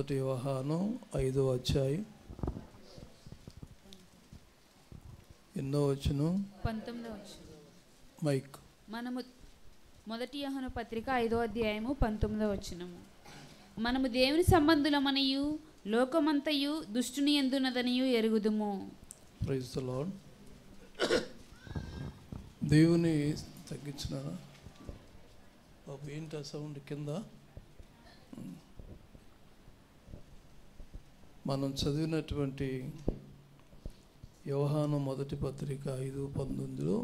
మొదటి వ్యవహానం ఐదో అధ్యాయం ఎన్నో వచ్చును పంతొమ్మిదో వచ్చిన మైక్ మనము మొదటి యోహాను పత్రిక ఐదో అధ్యాయము పంతొమ్మిదో వచ్చినము మనము దేవుని సంబంధులమనియు లోకమంతయు దుష్టుని ఎందున్నదనియు ఎరుగుదుము ప్రైజ్ ద లాడ్ దేవుని తగ్గించినారా బాబు ఏంటి ఆ సౌండ్ కింద మనం చదివినటువంటి వ్యవహానం మొదటి పత్రిక ఐదు పంతొమ్మిదిలో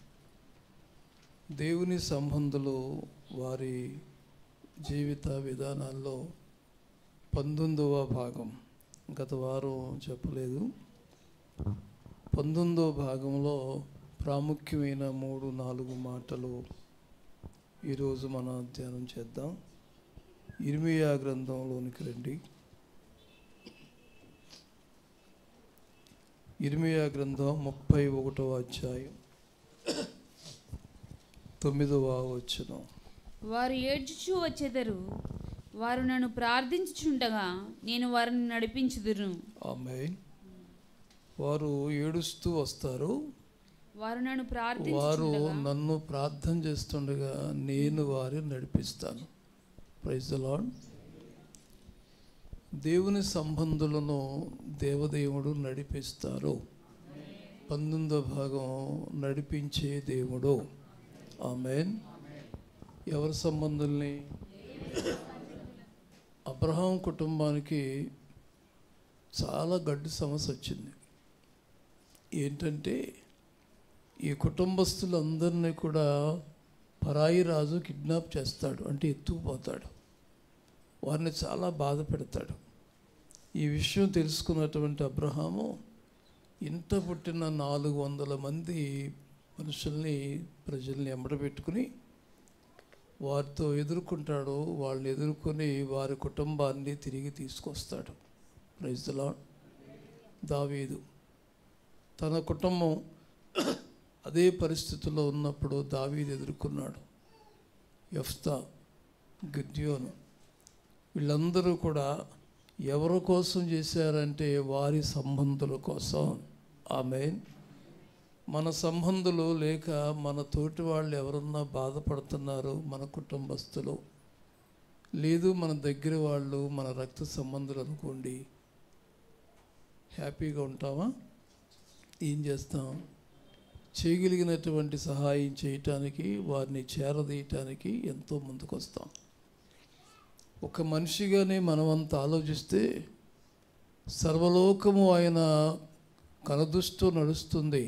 దేవుని సంబంధులు వారి జీవిత విధానాల్లో పంతొమ్మిదవ భాగం గత వారం చెప్పలేదు పంతొమ్మిదవ భాగంలో ప్రాముఖ్యమైన మూడు నాలుగు మాటలు ఈరోజు మనం ధ్యానం చేద్దాం ఇర్మియా గ్రంథంలోనికి రండి ఇర్మియా గ్రంథం ముప్పై ఒకటవ అధ్యాయం తొమ్మిదవ వచనం వారు ఏడ్చుచూ వచ్చెదరు వారు నన్ను ప్రార్థించుచుండగా నేను వారిని నడిపించుదును ఆమె వారు ఏడుస్తూ వస్తారు వారు నన్ను వారు ప్రార్థించుచుండగా నన్ను ప్రార్థన చేస్తుండగా నేను వారిని నడిపిస్తాను ప్రైజ్ ద లాడ్ దేవుని సంబంధులను దేవదేవుడు నడిపిస్తారు పంతొమ్మిదో భాగం నడిపించే దేవుడు ఆమెన్ ఎవరి సంబంధుల్ని అబ్రహాం కుటుంబానికి చాలా గడ్డు సమస్య వచ్చింది ఏంటంటే ఈ కుటుంబస్తులందరినీ కూడా పరాయి రాజు కిడ్నాప్ చేస్తాడు అంటే ఎత్తుకుపోతాడు వారిని చాలా బాధ పెడతాడు ఈ విషయం తెలుసుకున్నటువంటి అబ్రహాము ఇంట పుట్టిన నాలుగు వందల మంది మనుషుల్ని ప్రజల్ని ఎంబడబెట్టుకుని వారితో ఎదుర్కొంటాడు వాళ్ళని ఎదుర్కొని వారి కుటుంబాన్ని తిరిగి తీసుకొస్తాడు ప్రైజ్ ద లార్డ్ దావీదు తన కుటుంబం అదే పరిస్థితిలో ఉన్నప్పుడు దావీదు ఎదుర్కొన్నాడు యఫ్తా గిద్యోను వీళ్ళందరూ కూడా ఎవరి కోసం చేశారంటే వారి సంబంధుల కోసం ఆమె మన సంబంధులు లేక మన తోటి వాళ్ళు ఎవరన్నా బాధపడుతున్నారు మన కుటుంబస్తులు లేదు మన దగ్గర వాళ్ళు మన రక్త సంబంధులు అనుకోండి హ్యాపీగా ఉంటామా ఏం చేస్తాం చేయగలిగినటువంటి సహాయం చేయటానికి వారిని చేరదీయటానికి ఎంతో ముందుకు వస్తాం ఒక మనిషిగానే మనమంతా ఆలోచిస్తే సర్వలోకము ఆయన కనదుస్తూ నడుస్తుంది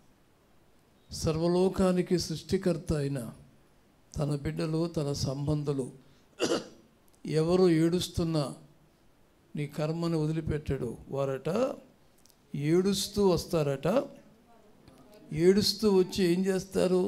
సర్వలోకానికి సృష్టికర్త అయిన తన బిడ్డలు తన సంబంధులు ఎవరు ఏడుస్తున్నా నీ కర్మని వదిలిపెట్టాడు వారట ఏడుస్తూ వస్తారట ఏడుస్తూ వచ్చి ఏం చేస్తారు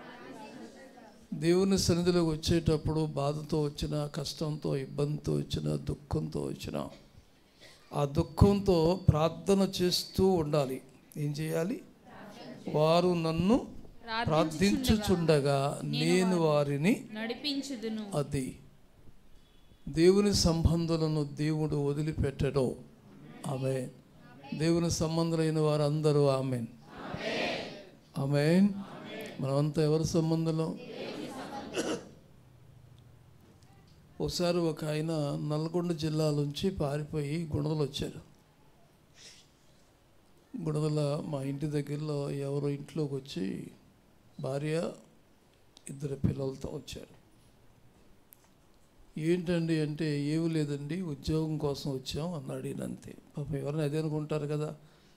దేవుని సన్నిధిలోకి వచ్చేటప్పుడు బాధతో వచ్చిన కష్టంతో ఇబ్బందితో వచ్చిన దుఃఖంతో వచ్చిన ఆ దుఃఖంతో ప్రార్థన చేస్తూ ఉండాలి ఏం చేయాలి వారు నన్ను ప్రార్థించుచుండగా నేను వారిని నడిపించుదును అది దేవుని సంబంధులను దేవుడు వదిలిపెట్టడు ఆమె దేవుని సంబంధులైన వారందరూ ఆమెన్ ఆమెన్ మనమంతా ఎవరి సంబంధులం ఒకసారి ఒక ఆయన నల్గొండ జిల్లా నుంచి పారిపోయి గుణదలు వచ్చారు గుణదల మా ఇంటి దగ్గరలో ఎవరో ఇంట్లోకి వచ్చి భార్య ఇద్దరు పిల్లలతో వచ్చారు ఏంటండి అంటే ఏమి లేదండి ఉద్యోగం కోసం వచ్చాం అన్నాడు ఈయన అంతే పాపం ఎవరైనా అదే అనుకుంటారు కదా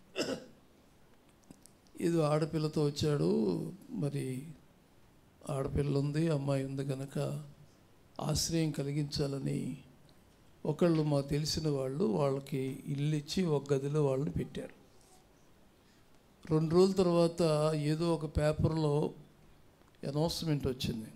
ఏదో ఆడపిల్లతో వచ్చాడు మరి ఆడపిల్ల ఉంది అమ్మాయి ఉంది కనుక ఆశ్రయం కలిగించాలని ఒకళ్ళు మాకు తెలిసిన వాళ్ళు వాళ్ళకి ఇల్లు ఇచ్చి ఒక గదిలో వాళ్ళని పెట్టారు రెండు రోజుల తర్వాత ఏదో ఒక పేపర్లో అనౌన్స్మెంట్ వచ్చింది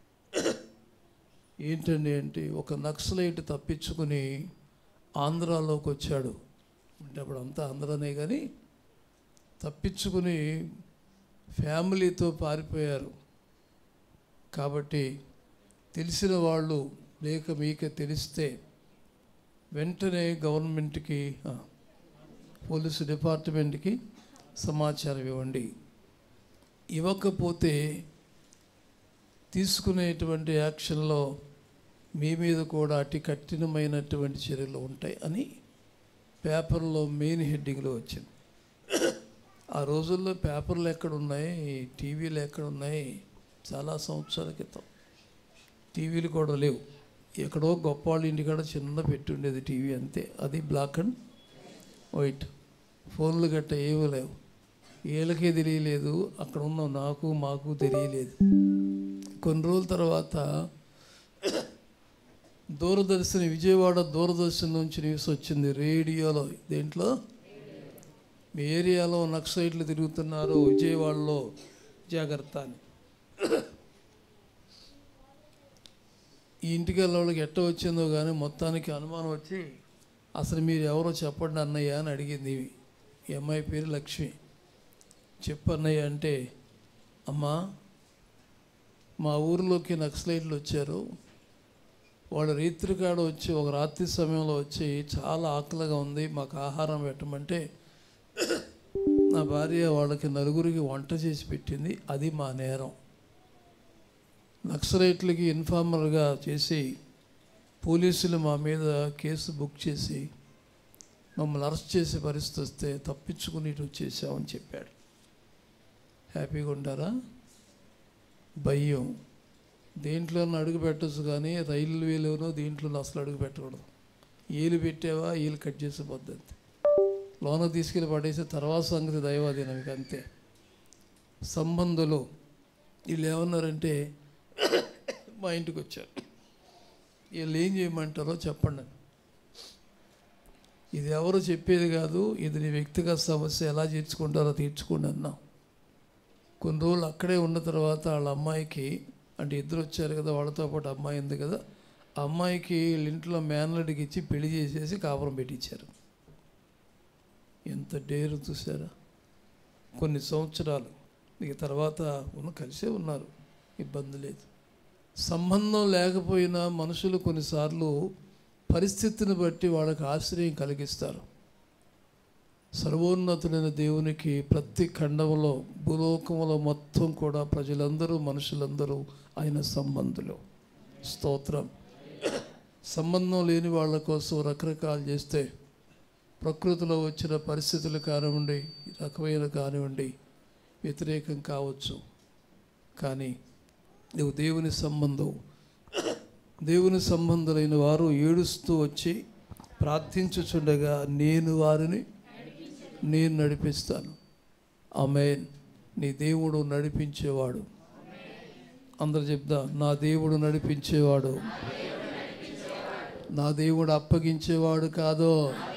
ఏంటండి అంటే ఒక నక్సలైట్ తప్పించుకుని ఆంధ్రాలోకి వచ్చాడు అంటే అప్పుడు అంతా ఆంధ్రానే కానీ తప్పించుకుని ఫ్యామిలీతో పారిపోయారు కాబట్టి తెలిసిన వాళ్ళు లేక మీకే తెలిస్తే వెంటనే గవర్నమెంట్కి ఆ, పోలీసు డిపార్ట్మెంట్కి సమాచారం ఇవ్వండి ఇవ్వకపోతే తీసుకునేటువంటి యాక్షన్లో మీ మీద కూడా అతి కఠినమైనటువంటి చర్యలు ఉంటాయి అని పేపర్లో మెయిన్ హెడ్డింగ్లో వచ్చింది ఆ రోజుల్లో పేపర్లు ఎక్కడ ఉన్నాయి టీవీలు ఎక్కడ ఉన్నాయి చాలా సంవత్సరాల క్రితం టీవీలు కూడా లేవు ఎక్కడో గొప్ప వాళ్ళ ఇంటికాడ చిన్న పెట్టి ఉండేది టీవీ అంతే అది బ్లాక్ అండ్ వైట్ ఫోన్లు గట్ట ఏమీ లేవు వీళ్ళకే తెలియలేదు అక్కడ ఉన్న నాకు మాకు తెలియలేదు కొన్ని రోజుల తర్వాత దూరదర్శన్ విజయవాడ దూరదర్శన్ నుంచి న్యూస్ వచ్చింది రేడియోలో దేంట్లో మీ ఏరియాలో నక్సైట్లు తిరుగుతున్నారు విజయవాడలో జాగ్రత్త అని ఈ ఇంటికి వెళ్ళే వాళ్ళకి ఎట్ట వచ్చిందో కానీ మొత్తానికి అనుమానం వచ్చి అసలు మీరు ఎవరో చెప్పండి అన్నయ్య అని అడిగింది ఈ అమ్మాయి పేరు లక్ష్మి చెప్పు అన్నయ్య అంటే అమ్మా మా ఊరిలోకి నక్సలైట్లు వచ్చారు వాళ్ళ రీతిరి కాడ వచ్చి ఒక రాత్రి సమయంలో వచ్చి చాలా ఆకలిగా ఉంది మాకు ఆహారం పెట్టమంటే నా భార్య వాళ్ళకి నలుగురికి వంట చేసి పెట్టింది అది మా నేరం నక్సలైట్లకి ఇన్ఫార్మర్గా చేసి పోలీసులు మా మీద కేసు బుక్ చేసి మమ్మల్ని అరెస్ట్ చేసే పరిస్థితి వస్తే తప్పించుకుని ఇటు వచ్చేసామని చెప్పాడు హ్యాపీగా ఉంటారా భయం దేంట్లో అడుగు పెట్టచ్చు కానీ రైల్వేలోనో దీంట్లో అసలు అడుగు పెట్టకూడదు ఏలు పెట్టావా ఏలు కట్ చేసే పద్ధతి లోన తీసుకెళ్ళి పడేసి తర్వాత సంగతి దైవాధీనమికి అంతే సంబంధులు వీళ్ళు ఏమన్నారంటే మా ఇంటికి వచ్చారు వీళ్ళు ఏం చేయమంటారో చెప్పండి అని. ఇది ఎవరు చెప్పేది కాదు ఇది నీ వ్యక్తిగత సమస్య ఎలా తీర్చుకుంటారో తీర్చుకోండి అన్నాం కొన్ని రోజులు అక్కడే ఉన్న తర్వాత వాళ్ళ అమ్మాయికి అంటే ఇద్దరు వచ్చారు కదా వాళ్ళతో పాటు అమ్మాయి ఉంది కదా ఆ అమ్మాయికి వీళ్ళ ఇంట్లో మేనలుడికి ఇచ్చి పెళ్లి చేసేసి కాపురం పెట్టించారు ఎంత డేరు చూసారా కొన్ని సంవత్సరాలు ఇక తర్వాత ఉన్న కలిసే ఉన్నారు ఇబ్బంది లేదు సంబంధం లేకపోయినా మనుషులు కొన్నిసార్లు పరిస్థితిని బట్టి వాళ్ళకి ఆశ్రయం కలిగిస్తారు సర్వోన్నతుడైన దేవునికి ప్రతి ఖండంలో భూలోకములో మొత్తం కూడా ప్రజలందరూ మనుషులందరూ ఆయన సంబంధులు స్తోత్రం సంబంధం లేని వాళ్ళ కోసం రకరకాలు చేస్తే ప్రకృతిలో వచ్చిన పరిస్థితులు కానివ్వండి ఈ రకమైన కానివ్వండి వ్యతిరేకం కావచ్చు కానీ నువ్వు దేవుని సంబంధం దేవుని సంబంధులైన వారు ఏడుస్తూ వచ్చి ప్రార్థించుచుండగా నేను వారిని నేను నడిపిస్తాను ఆమె నీ దేవుడు నడిపించేవాడు అందరు చెప్దా నా దేవుడు నడిపించేవాడు నా దేవుడు అప్పగించేవాడు కాదో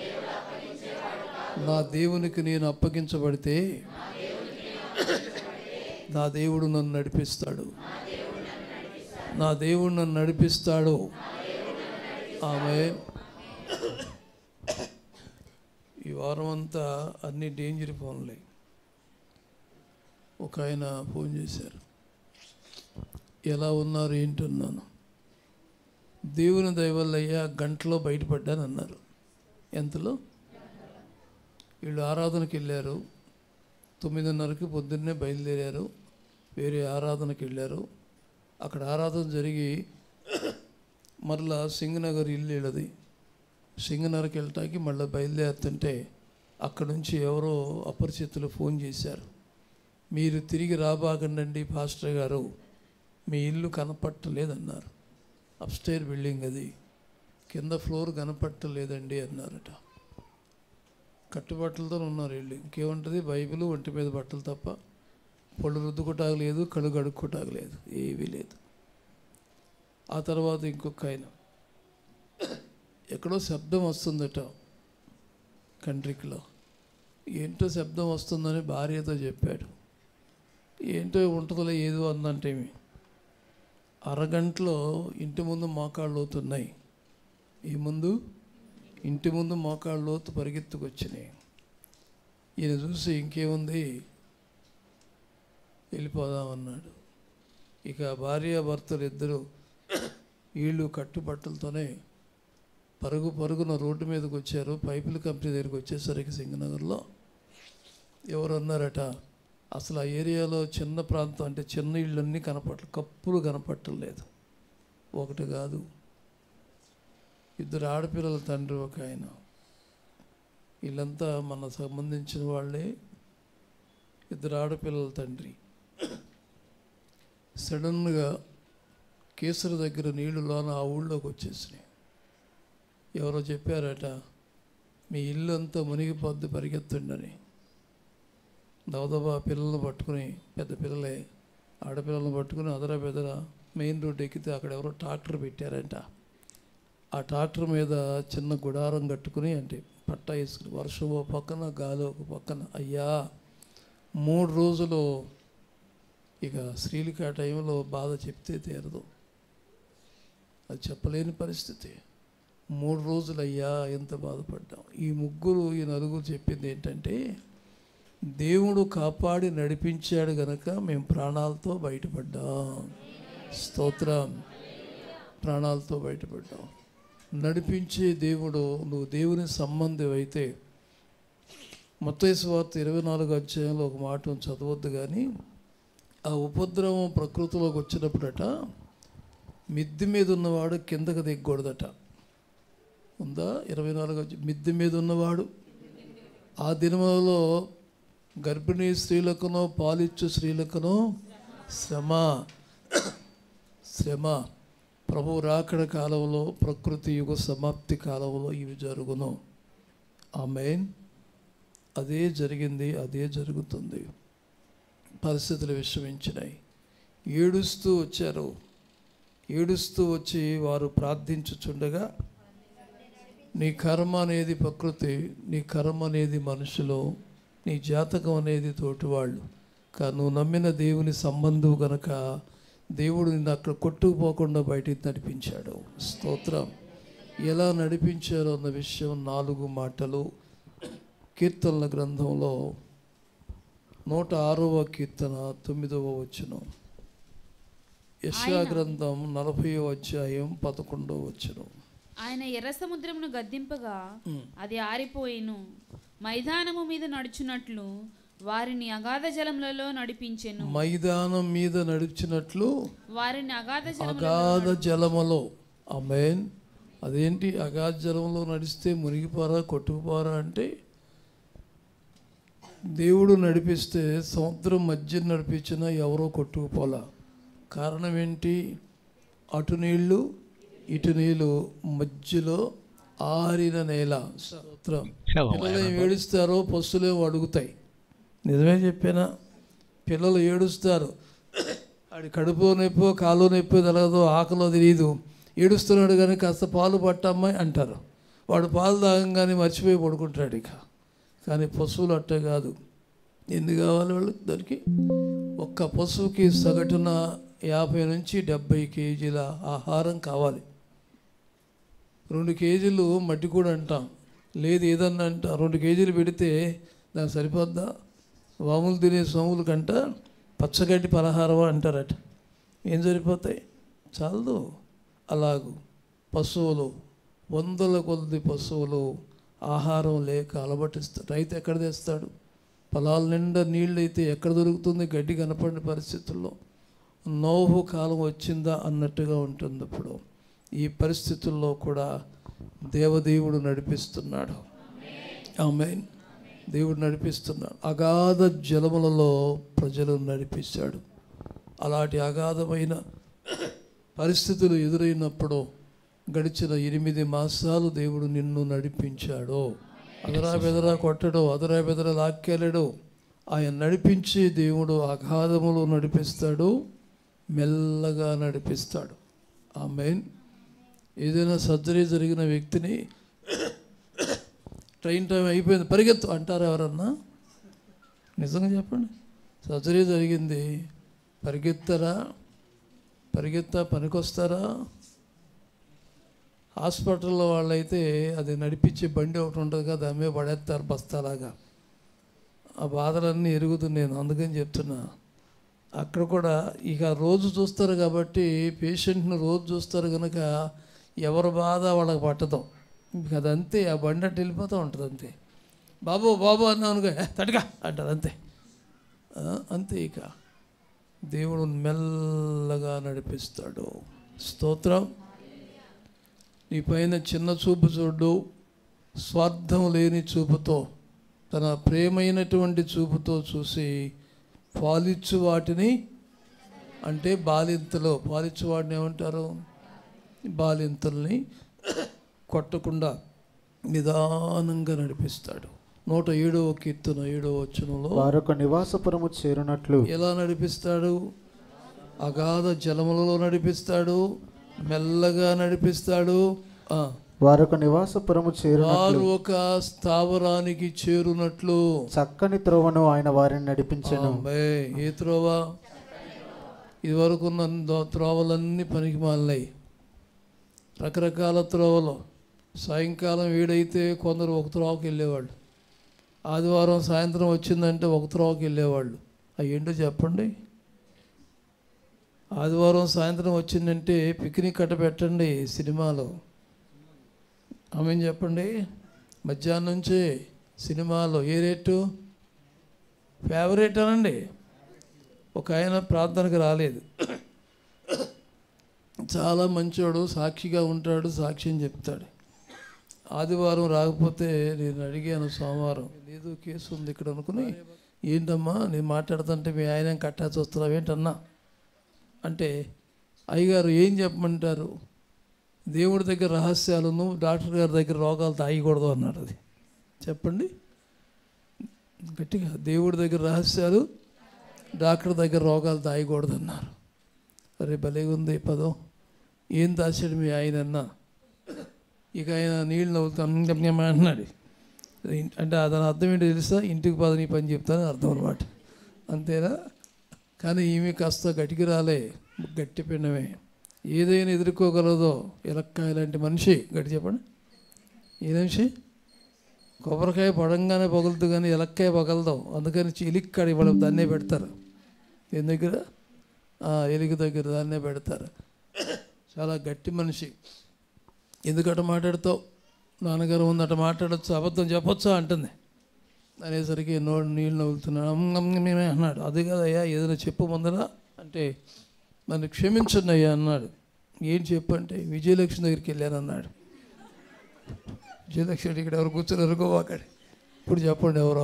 నా దేవునికి నేను అప్పగించబడితే నా దేవుడు నన్ను నడిపిస్తాడు నా దేవుడు నన్ను నడిపిస్తాడు ఆమె ఈ వారం అంతా అన్ని డేంజర్ ఫోన్లే ఒక ఆయన ఫోన్ చేశారు ఎలా ఉన్నారు ఏంటన్నాను దేవుని దయవల్లయ్యా గంటలో బయటపడ్డాను అన్నారు ఎంతలో వీళ్ళు ఆరాధనకి వెళ్ళారు తొమ్మిదిన్నరకి పొద్దున్నే బయలుదేరారు వేరే ఆరాధనకి వెళ్ళారు అక్కడ ఆరాధన జరిగి మరలా సింగనగర్ ఇల్లు వీళ్ళది సింగనగర్కి వెళ్ళటానికి మళ్ళీ బయలుదేరుతుంటే అక్కడ నుంచి ఎవరో అపరిచితులు ఫోన్ చేశారు మీరు తిరిగి రాబాకండి పాస్టర్ గారు మీ ఇల్లు కనపట్టలేదన్నారు అప్స్టైర్ బిల్డింగ్ అది కింద ఫ్లోర్ కనపట్టలేదండి అన్నారట కట్టుబట్టలతో ఉన్నారు వీళ్ళు ఇంకేముంటుంది బైబిల్ ఒంటి మీద బట్టలు తప్ప పళ్ళు రుద్దుకోటాకు లేదు కళ్ళు కడుక్కోటాకు లేదు ఏమీ లేదు ఆ తర్వాత ఇంకొక ఆయన ఎక్కడో శబ్దం వస్తుందట కంట్రీలో ఏంటో శబ్దం వస్తుందని భార్యతో చెప్పాడు ఏంటో ఉంటుందిలే ఏదో అందంటేమి అరగంటలో ఇంటి ముందు మోకాళ్ళు అవుతున్నాయి ఈ ముందు ఇంటి ముందు మోకాళ్ళ లోతు పరిగెత్తుకొచ్చినాయి ఈయన చూసి ఇంకేముంది వెళ్ళిపోదామన్నాడు ఇక భార్య భర్తలు ఇద్దరు వీళ్ళు కట్టుబట్టలతోనే పరుగు పరుగున రోడ్డు మీదకి వచ్చారు పైపుల కంపెనీ దగ్గరికి వచ్చేసరికి సింగనగర్లో ఎవరు అన్నారట అసలు ఆ ఏరియాలో చిన్న ప్రాంతం అంటే చిన్న ఇళ్ళన్నీ కనపట్ల కప్పులు కనపట్టలేదు ఒకటి కాదు ఇద్దరు ఆడపిల్లల తండ్రి ఒక ఆయన వీళ్ళంతా మన సంబంధించిన వాళ్ళే ఇద్దరు ఆడపిల్లల తండ్రి సడన్గా కేసరి దగ్గర నీళ్లు లోన ఆ ఊళ్ళోకి వచ్చేసినాయి ఎవరో చెప్పారట మీ ఇల్లు అంతా మునిగిపోద్ది పరిగెత్తండి దవదబా పిల్లలను పట్టుకుని పెద్ద పిల్లలే ఆడపిల్లలను పట్టుకుని అదరా బెదరా మెయిన్ రోడ్ ఎక్కితే అక్కడ ఎవరో ట్రాక్టర్ పెట్టారంట ఆ ట్రాక్టర్ మీద చిన్న గుడారం కట్టుకుని అంటే పట్టా వేసుకుని వర్షం ఒక పక్కన గాలి ఒక పక్కన అయ్యా మూడు రోజులు ఇక స్త్రీలకి ఆ టైంలో బాధ చెప్తే తీరదు అది చెప్పలేని పరిస్థితి మూడు రోజులు అయ్యా ఎంత బాధపడ్డాం ఈ ముగ్గురు ఈ నలుగురు చెప్పింది ఏంటంటే దేవుడు కాపాడి నడిపించాడు గనక మేము ప్రాణాలతో బయటపడ్డాం స్తోత్రం ప్రాణాలతో బయటపడ్డాం నడిపించే దేవుడు నువ్వు దేవుని సంబంధం అయితే మొత్తైసు వార్త ఇరవై నాలుగు అధ్యాయంలో ఒక మాట చదవద్దు కానీ ఆ ఉపద్రవం ప్రకృతిలోకి వచ్చినప్పుడట మిద్ది మీద ఉన్నవాడు కిందకు దిగకూడదట ఉందా ఇరవై నాలుగు అధ్యాయం మిద్ది మీద ఉన్నవాడు ఆ దినములలో గర్భిణీ స్త్రీలకునో పాలిచ్చు స్త్రీలకునో శ్రమ శ్రమ ప్రభు రాకడ కాలంలో ప్రకృతి యుగ సమాప్తి కాలంలో ఇవి జరుగును ఆమెన్ అదే జరిగింది అదే జరుగుతుంది పరిస్థితులు విషమించినాయి ఏడుస్తూ వచ్చారు ఏడుస్తూ వచ్చి వారు ప్రార్థించుచుండగా నీ కర్మ అనేది ప్రకృతి నీ కర్మ అనేది మనుషులు నీ జాతకం అనేది తోటివాళ్ళు కానీ నువ్వు నమ్మిన దేవుని సంబంధం గనక దేవుడు నిన్ను అక్కడ కొట్టుకుపోకుండా బయటికి నడిపించాడు స్తోత్రం ఎలా నడిపించారో అన్న విషయం నాలుగు మాటలు కీర్తనల గ్రంథంలో నూట ఆరవ కీర్తన తొమ్మిదవ వచనం యశా గ్రంథం నలభై అధ్యాయం పదకొండవ వచనం ఆయన ఎర్ర సముద్రమును గద్దింపగా అది ఆరిపోయిను మైదానము మీద నడుచున్నట్లు వారిని అగాధ జలములలో నడిపించెను మైదానం మీద నడిచినట్లు వారిని అగాధ జలములలో అగాధ జలములో అమేన్ అదేంటి అగాధ జలంలో నడిస్తే మునిగిపోరా కొట్టుకుపోరా అంటే దేవుడు నడిపిస్తే సముద్రం మధ్య నడిపించినా ఎవరో కొట్టుకుపోలా కారణం ఏంటి అటు నీళ్ళు ఇటు నీళ్ళు మధ్యలో ఆరిన నేల సముద్రం పిల్లలు ఏం ఏడుస్తారో పశువులేం అడుగుతాయి నిజమే చెప్పానా పిల్లలు ఏడుస్తారు ఆడి కడుపు నొప్పో కాలు నొప్పో తెలగదు ఆకలో తెలియదు ఏడుస్తున్నాడు కానీ కాస్త పాలు పట్టమ్మాయి అంటారు వాడు పాలు తాగంగానే మర్చిపోయి పడుకుంటాడు ఇక కానీ పశువులు అట్టే కాదు ఎన్ని కావాలి వాళ్ళు దానికి ఒక్క పశువుకి సగటున యాభై నుంచి డెబ్బై కేజీల ఆహారం కావాలి రెండు కేజీలు మట్టి కూడా అంటాం లేదు ఏదన్నా అంట రెండు కేజీలు పెడితే దానికి సరిపోద్దా వాములు తినే సోముల కంట పచ్చగడ్డి పలహారం అంటారట ఏం సరిపోతాయి చాలదు అలాగూ పశువులు వందల కొద్ది పశువులు ఆహారం లేక అలబటిస్తాడు రైతు ఎక్కడ తెస్తాడు పొలాల నిండా నీళ్ళు అయితే ఎక్కడ దొరుకుతుంది గడ్డి కనపడిన పరిస్థితుల్లో నోహు కాలం వచ్చిందా అన్నట్టుగా ఉంటుంది ఇప్పుడు ఈ పరిస్థితుల్లో కూడా దేవదేవుడు నడిపిస్తున్నాడు ఆమె దేవుడు నడిపిస్తున్నాడు అగాధ జలములలో ప్రజలు నడిపిస్తాడు అలాంటి అగాధమైన పరిస్థితులు ఎదురైనప్పుడు గడిచిన ఎనిమిది మాసాలు దేవుడు నిన్ను నడిపించాడు అదరా బెదరా కొట్టడు అదరా బెదరా లాక్కెళ్ళడు ఆయన నడిపించి దేవుడు అగాధములో నడిపిస్తాడు మెల్లగా నడిపిస్తాడు ఆ మెయిన్ ఏదైనా సర్జరీ జరిగిన వ్యక్తిని ట్రైన్ టైం అయిపోయింది పరిగెత్తు అంటారు ఎవరన్నా నిజంగా చెప్పండి సర్జరీ జరిగింది పరిగెత్తరా పరిగెత్తా పనికొస్తారా హాస్పిటల్లో వాళ్ళైతే అది నడిపించే బండి ఒకటి ఉంటుంది కదా దాని మీద పడేస్తారు బస్తాలాగా ఆ బాధలన్నీ ఎరుగుతుంది నేను అందుకని చెప్తున్నా అక్కడ కూడా ఇక రోజు చూస్తారు కాబట్టి పేషెంట్ని రోజు చూస్తారు కనుక ఎవరి బాధ వాళ్ళకి పట్టదు మీకు అది అంతే ఆ బండి అట్టు వెళ్ళిపోతూ ఉంటుంది అంతే బాబు బాబు అన్నాను తడిగా అంటారు అంతే ఆ, అంతే ఇక దేవుడు మెల్లగా నడిపిస్తాడు స్తోత్రం నీ పైన చిన్న చూపు చూడు స్వార్థం లేని చూపుతో తన ప్రేమైనటువంటి చూపుతో చూసి పాలిచ్చు వాటిని అంటే బాలింతలో పాలిచ్చు వాటిని ఏమంటారు బాలింతల్ని కొట్టకుండా నిదానంగా నడిపిస్తాడు నూట ఏడవ కీర్తన ఏడవ వచనంలో వారొక నివాసపురము చేరునట్లు ఎలా నడిపిస్తాడు అగాధ జలములలో నడిపిస్తాడు మెల్లగా నడిపిస్తాడు ఆ, వారొక నివాసపురము చేరునట్లు వారు ఒక స్థావరానికి చేరునట్లు చక్కని త్రోవను ఆయన వారిని నడిపించెను అమ్మే, ఏ త్రోవ ఇదివరకు ఉన్న దో- త్రోవలన్నీ పనికి మాలినాయి రకరకాల త్రోవలు సాయంకాలం వీడైతే కొందరు ఒక త్రోవకి వెళ్ళేవాళ్ళు ఆదివారం సాయంత్రం వచ్చిందంటే ఒక త్రోవకి వెళ్ళేవాళ్ళు అవి ఏంటో చెప్పండి ఆదివారం సాయంత్రం వచ్చిందంటే పిక్నిక్ కట్ట పెట్టండి సినిమాలో ఆమె చెప్పండి మధ్యాహ్నం నుంచే సినిమాలో ఏ రేటు ఫేవరెట్ అనండి ఒక ఆయన ప్రార్థనకు రాలేదు చాలా మంచోడు సాక్షిగా ఉంటాడు సాక్ష్యం చెప్తాడు ఆదివారం రాకపోతే నేను అడిగాను సోమవారం లేదు కేసు ఉంది ఇక్కడ అనుకుని ఏంటమ్మా నేను మాట్లాడుతుంటే మీ ఆయన కట్టాల్సి వస్తున్నావు ఏంటన్నా అంటే అయ్యగారు ఏం చెప్పమంటారు దేవుడి దగ్గర రహస్యాలను డాక్టర్ గారి దగ్గర రోగాలు తాగకూడదు అన్నాడు అది చెప్పండి గట్టిగా దేవుడి దగ్గర రహస్యాలు డాక్టర్ దగ్గర రోగాలు దాయకూడదు అన్నారు అరే భలేగా ఉంది ఈ పదం ఏం దాచాడు మీ ఆయన అన్నా ఇక ఆయన నీళ్ళు నవ్వుతాను అన్నాడు ఇన్- అంటే దాని అర్థం ఏంటో తెలుసా ఇంటికి పద నీ పని చెప్తాను అర్థం అనమాట అంతేనా కానీ ఈమె కాస్త గట్టికి రాలే గట్టి పిండమే ఏదైనా ఎదుర్కోగలదో ఇలక్కాయ లాంటి మనిషి గట్టి చెప్పండి ఏ మనిషి కొబ్బరికాయ పడంగానే పగులుతూ కానీ ఎలక్కాయ పగలదు అందుకని ఎలిక్కాడ ఇవాళ దాన్నే పెడతారు దేని దగ్గర ఆ, ఎలుగు దగ్గర దాన్నే పెడతారు చాలా గట్టి మనిషి ఎందుకట మాట్లాడతావు నాన్నగారు ఉందట మాట్లాడచ్చు అబద్ధం చెప్పొచ్చా అంటుంది అనేసరికి నోడు నీళ్ళు నవ్వుతున్నాడు "అమ్, అమ్, మేమే అన్నాడు అది కదయ్యా ఏదైనా చెప్పు ముందర అంటే నన్ను క్షమించండి అయ్యా అన్నాడు ఏం చెప్పు అంటే విజయలక్ష్మి దగ్గరికి వెళ్ళాను అన్నాడు విజయలక్ష్మి ఇక్కడ ఎవరు కూర్చొని ఎరుకోవాకడి ఇప్పుడు చెప్పండి ఎవరో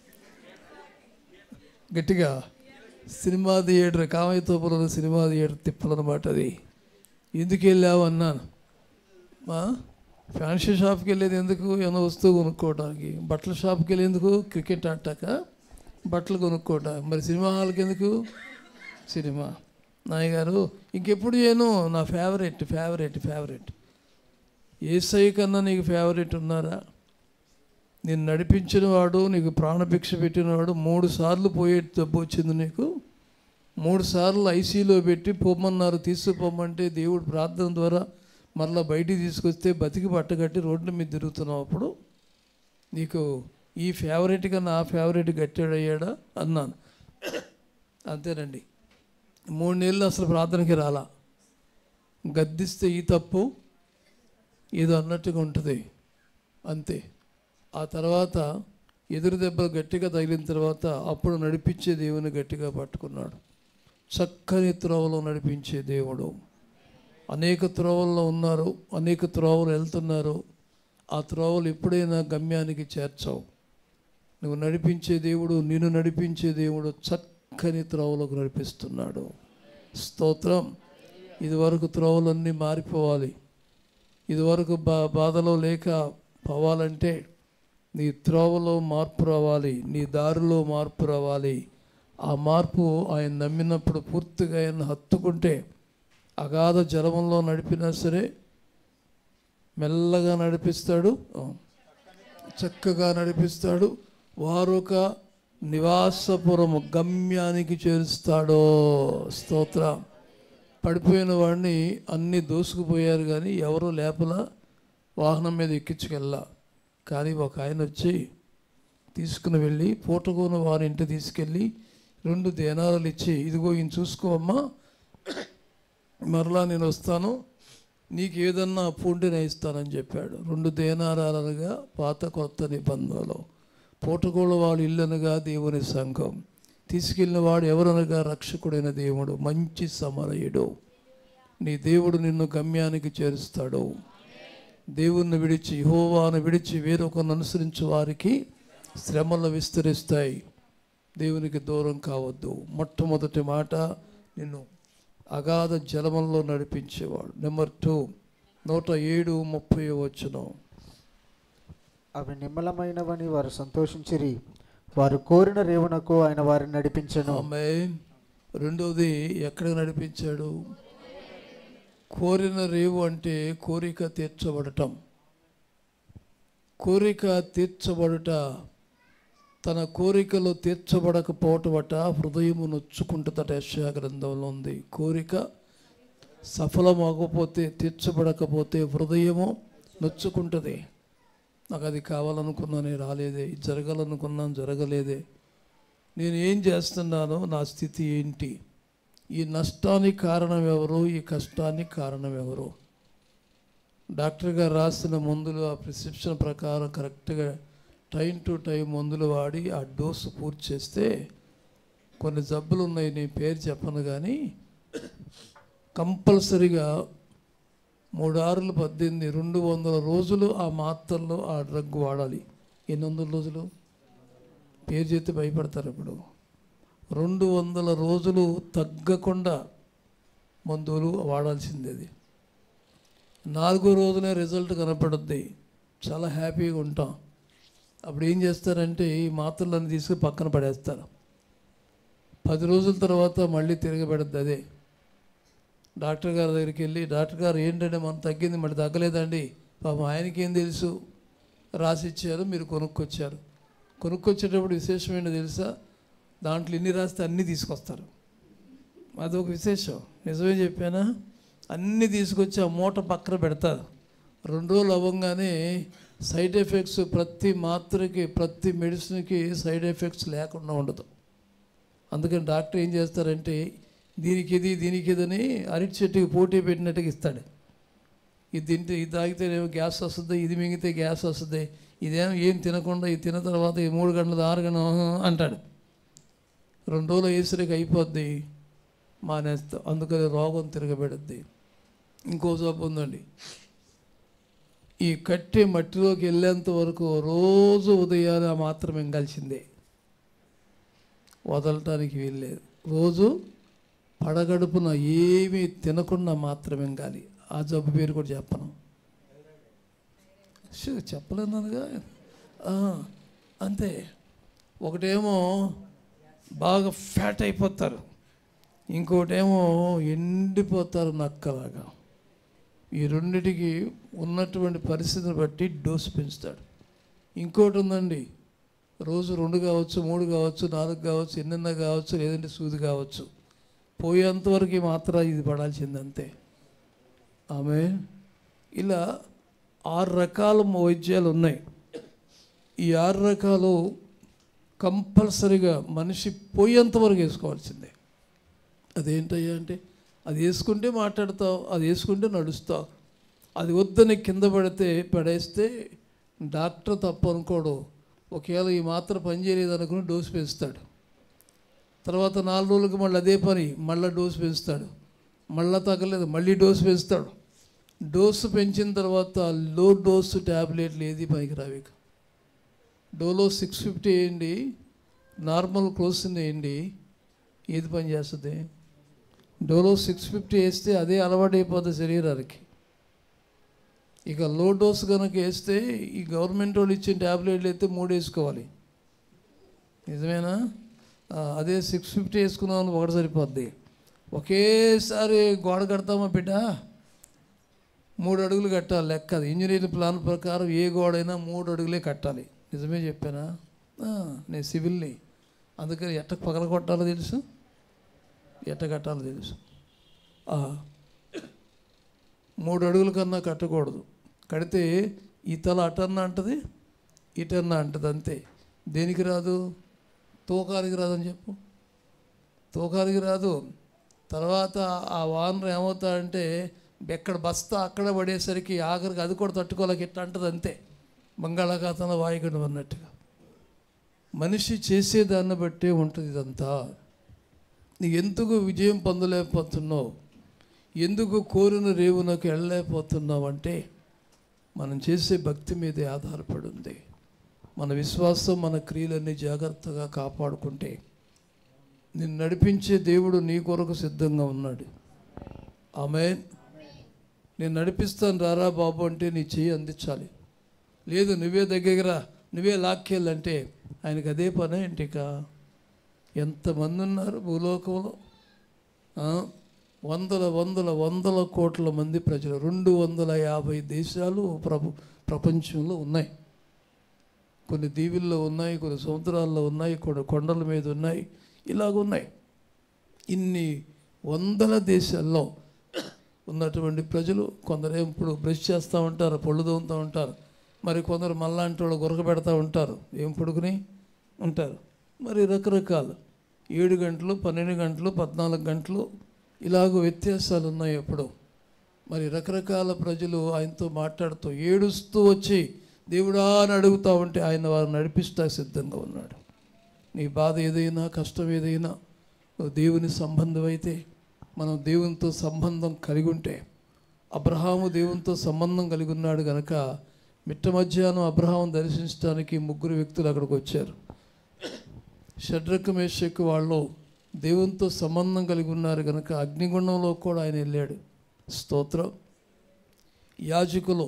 గట్టిగా సినిమా థియేటర్ కామయ్యతోపులో సినిమా థియేటర్ తిప్పలన్నమాట అది ఎందుకు వెళ్ళావు అన్నాను మా ఫ్యాన్సీ షాప్కి వెళ్ళేది ఎందుకు ఏమైనా వస్తువు కొనుక్కోవడానికి బట్టల షాప్కి వెళ్ళేందుకు క్రికెట్ ఆడటాక బట్టలు కొనుక్కోవడానికి మరి సినిమా హాల్కి ఎందుకు సినిమా నాయ్ గారు ఇంకెప్పుడు చేయను నా ఫేవరెట్ ఫేవరెట్ ఫేవరెట్ ఏసై కన్నా నీకు ఫేవరెట్ ఉన్నారా నేను నడిపించిన వాడు నీకు ప్రాణభిక్ష పెట్టినవాడు మూడు సార్లు పోయే జబ్బు వచ్చింది నీకు మూడు సార్లు ఐసీలో పెట్టి పొమ్మన్నారు తీసుకుపోమంటే దేవుడు ప్రార్థన ద్వారా మరలా బయటికి తీసుకొస్తే బతికి పట్టగట్టి రోడ్ల మీద తిరుగుతున్నావు అప్పుడు నీకు ఈ ఫేవరెట్ కన్నా ఆ ఫేవరెట్ గట్టాడయ్యాడా అన్నాను అంతేనండి మూడు నెలలు అసలు ప్రార్థనకి రాలా గద్దిస్తే ఈ తప్పు ఏదో అన్నట్టుగా ఉంటుంది అంతే ఆ తర్వాత ఎదురు దెబ్బలు గట్టిగా తగిలిన తర్వాత అప్పుడు నడిపించే దేవుని గట్టిగా పట్టుకున్నాడు చక్కని త్రోవలో నడిపించే దేవుడు అనేక త్రోవల్లో ఉన్నారు అనేక త్రోవలు వెళ్తున్నారు ఆ త్రోవలు ఎప్పుడైనా గమ్యానికి చేర్చావు నువ్వు నడిపించే దేవుడు నిన్ను నడిపించే దేవుడు చక్కని త్రోవలకు నడిపిస్తున్నాడు స్తోత్రం ఇదివరకు త్రోవలన్నీ మారిపోవాలి ఇదివరకు బా బాధలో లేక పోవాలంటే నీ త్రోవలో మార్పు రావాలి నీ దారిలో మార్పు రావాలి ఆ మార్పు ఆయన నమ్మినప్పుడు పూర్తిగా ఆయన హత్తుకుంటే అగాధ జలమంలో నడిపినా సరే మెల్లగా నడిపిస్తాడు చక్కగా నడిపిస్తాడు వారొక నివాసపురము గమ్యానికి చేరుస్తాడో స్తోత్ర పడిపోయిన వాడిని అన్నీ దోసుకుపోయారు కానీ ఎవరూ లేపల వాహనం మీద ఎక్కించుకెళ్ళా కానీ ఒక ఆయన వచ్చి తీసుకుని వెళ్ళి పూటగోన వారి ఇంటి తీసుకెళ్ళి రెండు దేనాలు ఇచ్చి ఇదిగో ఈయన చూసుకోమ్మా మరలా నేను వస్తాను నీకు ఏదన్నా అప్పు ఉంటే నేను ఇస్తానని చెప్పాడు రెండు దేనారాలనగా పాత కొత్త నిబంధనలు పూటగోళ వాడు ఇల్లనగా దేవుని సంఘం తీసుకెళ్ళిన వాడు ఎవరనగా రక్షకుడైన దేవుడు మంచి సమరయుడు నీ దేవుడు నిన్ను గమ్యానికి చేరుస్తాడు దేవుణ్ణి విడిచి హోవాను విడిచి వేరొకరిని అనుసరించే వారికి శ్రమలు విస్తరిస్తాయి దేవునికి దూరం కావద్దు మొట్టమొదటి మాట నిన్ను అగాధ జలమంలో నడిపించేవాడు నెంబర్ టూ నూట ఏడు ముప్పై వచ్చును అవి నిమ్మలమైనవని వారు సంతోషించిరి వారు కోరిన రేవునకు ఆయన వారిని నడిపించెను ఆమె రెండవది ఎక్కడికి నడిపించాడు కోరిన రేవు అంటే కోరిక తీర్చబడటం కోరిక తీర్చబడుట తన కోరికలు తీర్చబడకపోవటమట హృదయము నొచ్చుకుంటుందట యెషయా గ్రంథంలో ఉంది కోరిక సఫలమవకపోతే తీర్చబడకపోతే హృదయము నొచ్చుకుంటుంది నాకు అది కావాలనుకున్నానే రాలేదే ఇది జరగాలనుకున్నాను జరగలేదే నేను ఏం చేస్తున్నానో నా స్థితి ఏంటి ఈ నష్టానికి కారణం ఎవరు ఈ కష్టానికి కారణం ఎవరు డాక్టర్ గారు రాసిన మందులు ఆ ప్రిస్క్రిప్షన్ ప్రకారం కరెక్ట్గా టైం టు టైం మందులు వాడి ఆ డోసు పూర్తి చేస్తే కొన్ని జబ్బులు ఉన్నాయి నేను పేరు చెప్పను కానీ కంపల్సరిగా మూడు ఆరులు పద్దెనిమిది రెండు వందల రోజులు ఆ మాత్రల్లో ఆ డ్రగ్ వాడాలి ఎన్ని వందల రోజులు పేరు చేస్తే భయపడతారు ఇప్పుడు రెండు వందల రోజులు తగ్గకుండా మందులు వాడాల్సింది అది నాలుగో రోజునే రిజల్ట్ కనపడుద్ది చాలా హ్యాపీగా ఉంటాం అప్పుడు ఏం చేస్తారంటే ఈ మాత్రలను తీసుకుని పక్కన పడేస్తారు పది రోజుల తర్వాత మళ్ళీ తిరగబెడద్ది అదే డాక్టర్ గారి దగ్గరికి వెళ్ళి డాక్టర్ గారు ఏంటంటే మనం తగ్గింది మళ్ళీ తగ్గలేదండి పాపం ఆయనకి ఏం తెలుసు రాసి ఇచ్చారు మీరు కొనుక్కొచ్చారు కొనుక్కొచ్చేటప్పుడు విశేషం ఏంటో తెలుసా దాంట్లో ఎన్ని రాస్తే అన్నీ తీసుకొస్తారు అదొక విశేషం నిజమే చెప్పానా అన్నీ తీసుకొచ్చి ఆ మూట పక్కన పెడతారు రెండు రోజులు అవ్వగానే సైడ్ ఎఫెక్ట్స్ ప్రతి మాత్రకి ప్రతి మెడిసిన్కి సైడ్ ఎఫెక్ట్స్ లేకుండా ఉండదు అందుకని డాక్టర్ ఏం చేస్తారంటే దీనికి ఇది దీనికి ఇదని అరటి చెట్టుకి పోటీ పెట్టినట్టుగా ఇస్తాడు ఇది తింటే ఇది తాగితేనేమో గ్యాస్ వస్తుంది ఇది మింగితే గ్యాస్ వస్తుంది ఇదేమో ఏం తినకుండా ఇది తిన్న తర్వాత ఈ మూడు గంటలు ఆరు గంటలు అంటాడు రెండు రోజులు వేసరికి అయిపోద్ది మానేస్తాం అందుకని రోగం తిరగబెడుద్ది ఇంకో జబ్బు ఉందండి ఈ కట్టె మట్టిలోకి వెళ్ళేంత వరకు రోజు ఉదయాన్నే ఆ మాత్రం మింగాల్సిందే వదలటానికి వీల్లేదు రోజు పడగడుపున ఏమీ తినకుండా మాత్రం మింగాలి ఆ జబ్బు పేరు కూడా చెప్పను షూ, చెప్పలేనుగా ఆ, అంతే ఒకటేమో బాగా ఫ్యాట్ అయిపోతారు ఇంకోటేమో ఎండిపోతారు నక్కలాగా ఈ రెండిటికి ఉన్నటువంటి పరిస్థితిని బట్టి డోసు పెంచుతాడు ఇంకోటి ఉందండి రోజు రెండు కావచ్చు మూడు కావచ్చు నాలుగు కావచ్చు ఎన్నెన్న కావచ్చు లేదంటే సూది కావచ్చు పోయేంతవరకు మాత్రం ఇది పడాల్సింది అంతే ఆమె ఇలా ఆరు రకాల వైద్యాలు ఉన్నాయి ఈ ఆరు రకాలు కంపల్సరిగా మనిషి పోయేంత వరకు వేసుకోవాల్సిందే అదేంటయ్యా అంటే అది వేసుకుంటే మాట్లాడతావు అది వేసుకుంటే నడుస్తావు అది వద్దని కింద పడితే పడేస్తే డాక్టర్ తప్పు అనుకోడు ఒకవేళ ఈ మాత్ర పని చేయలేదు అనుకుని డోసు పెంచుతాడు తర్వాత నాలుగు రోజులకు మళ్ళీ అదే పని మళ్ళీ డోసు పెంచుతాడు మళ్ళీ తగ్గలేదు మళ్ళీ డోసు పెంచుతాడు డోసు పెంచిన తర్వాత లో డోసు ట్యాబ్లెట్లు ఏది పనికిరావు ఇక డోలో సిక్స్ ఫిఫ్టీ వేయండి నార్మల్ క్లోసిన్ వేయండి ఏది పని చేస్తుంది డోలో సిక్స్ ఫిఫ్టీ వేస్తే అదే అలవాటు అయిపోతుంది శరీరానికి ఇక లో డోస్ కనుక వేస్తే ఈ గవర్నమెంట్ వాళ్ళు ఇచ్చిన ట్యాబ్లెట్లు అయితే మూడు వేసుకోవాలి నిజమేనా ఆ, అదే సిక్స్ ఫిఫ్టీ వేసుకున్నాం ఒకటి సరిపోద్ది ఒకేసారి గోడ కడతామా బిడ్డ మూడు అడుగులు కట్టాలి లెక్క అది ఇంజనీరింగ్ ప్లాన్ ప్రకారం ఏ గోడైనా మూడు అడుగులే కట్టాలి నిజమే చెప్పానా ఆ, నేను సివిల్ని అందుకని ఎట్ట పగల కొట్టాలో తెలుసు ఎట్ట కట్టాలో తెలుసు ఆ, మూడు అడుగుల కన్నా కట్టకూడదు కడితే ఈ తల అటన్నా అంటది ఇటన్నా అంటది అంతే దేనికి రాదు తూకానికి రాదని చెప్పు తూకానికి రాదు తర్వాత ఆ వానర్ ఏమవుతాడంటే ఎక్కడ బస్తా అక్కడ పడేసరికి ఆఖరికి అది కూడా తట్టుకోలేక ఇట్లా అంటది అంతే బంగాళాఖాతంలో వాయుగుండం అన్నట్టుగా మనిషి చేసేదాన్ని బట్టే ఉంటుంది ఇదంతా నీకు ఎందుకు విజయం పొందలేకపోతున్నావు ఎందుకు కోరిన రేవునకు వెళ్ళలేకపోతున్నావు అంటే మనం చేసే భక్తి మీదే ఆధారపడి ఉంది మన విశ్వాసం మన క్రియలన్నీ జాగ్రత్తగా కాపాడుకుంటే నిన్ను నడిపించే దేవుడు నీ కొరకు సిద్ధంగా ఉన్నాడు ఆమె నేను నడిపిస్తాను రారా బాబు అంటే నీ చెయ్యి అందించాలి లేదు నువ్వే దగ్గర నువ్వే లాక్కెళ్ళంటే ఆయనకి అదే పని ఏంటిక ఎంతమంది ఉన్నారు భూలోకంలో ఆ? వందల వందల వందల కోట్ల మంది ప్రజలు రెండు వందల యాభై దేశాలు ప్రభు ప్రపంచంలో ఉన్నాయి కొన్ని దీవుల్లో ఉన్నాయి కొన్ని సముద్రాల్లో ఉన్నాయి కొన్ని కొండల మీద ఉన్నాయి ఇలాగ ఉన్నాయి ఇన్ని వందల దేశాల్లో ఉన్నటువంటి ప్రజలు కొందరు ఇప్పుడు బ్రష్ చేస్తూ ఉంటారు పళ్ళు తోముతూ ఉంటారు మరి కొందరు మళ్ళాంటి వాళ్ళు గురక పెడతా ఉంటారు ఏం పడుకుని ఉంటారు మరి రకరకాలు ఏడు గంటలు పన్నెండు గంటలు పద్నాలుగు గంటలు ఇలాగ వ్యత్యాసాలు ఉన్నాయి ఎప్పుడు మరి రకరకాల ప్రజలు ఆయనతో మాట్లాడుతూ ఏడుస్తూ వచ్చి దేవుడా అని అడుగుతూ ఉంటే ఆయన వారు నడిపిస్తా సిద్ధంగా ఉన్నాడు నీ బాధ ఏదైనా కష్టం ఏదైనా నువ్వు దేవుని సంబంధం అయితే మనం దేవునితో సంబంధం కలిగి ఉంటే అబ్రహాము దేవునితో సంబంధం కలిగి ఉన్నాడు గనక మిట్ట మధ్యాహ్నం అబ్రహాం దర్శించడానికి ముగ్గురు వ్యక్తులు అక్కడికి వచ్చారు షడ్రక మేషక్ వాళ్ళు దేవునితో సంబంధం కలిగి ఉన్నారు కనుక అగ్నిగుండంలో కూడా ఆయన వెళ్ళాడు స్తోత్రం యాజకులు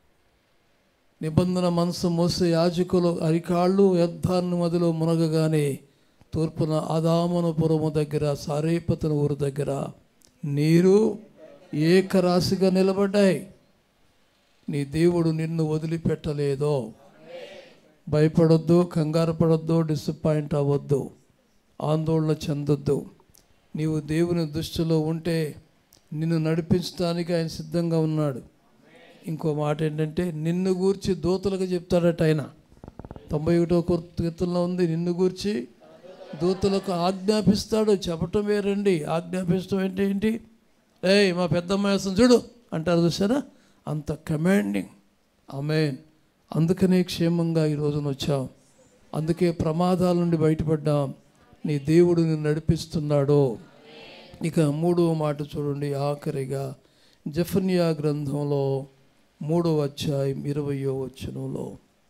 నిబంధన మనసు మోసే యాజకులు అరికాళ్ళు యద్ధాన్ని మదిలో మునగగానే తూర్పున ఆదామనపురము దగ్గర సారేపతన ఊరు దగ్గర నీరు ఏకరాశిగా నిలబడ్డాయి నీ దేవుడు నిన్ను వదిలిపెట్టలేదో భయపడొద్దు కంగారు పడొద్దు డిసప్పాయింట్ అవ్వద్దు ఆందోళన చెందొద్దు నీవు దేవుని దృష్టిలో ఉంటే నిన్ను నడిపించడానికి ఆయన సిద్ధంగా ఉన్నాడు ఇంకో మాట ఏంటంటే నిన్ను గూర్చి దూతలకు చెప్తాడట ఆయన తొంభై ఒకటో కీర్తనలో ఉంది నిన్ను గూర్చి దూతలకు ఆజ్ఞాపిస్తాడు చెప్పటం వేరండి ఆజ్ఞాపించడం ఏంటి ఏంటి ఏయ్ మా పెద్దమ్మ వేసం చూడు అంటారు చూసారా అంత కమాండింగ్ ఆమెన్ అందుకనే క్షేమంగా ఈ రోజున వచ్చాం అందుకే ప్రమాదాల నుండి బయటపడ్డాం నీ దేవుడు నిన్ను నడిపిస్తున్నాడు ఇక మూడవ మాట చూడండి ఆఖరిగా జఫన్యా గ్రంథంలో మూడవ అధ్యాయం ఇరవయో వచనంలో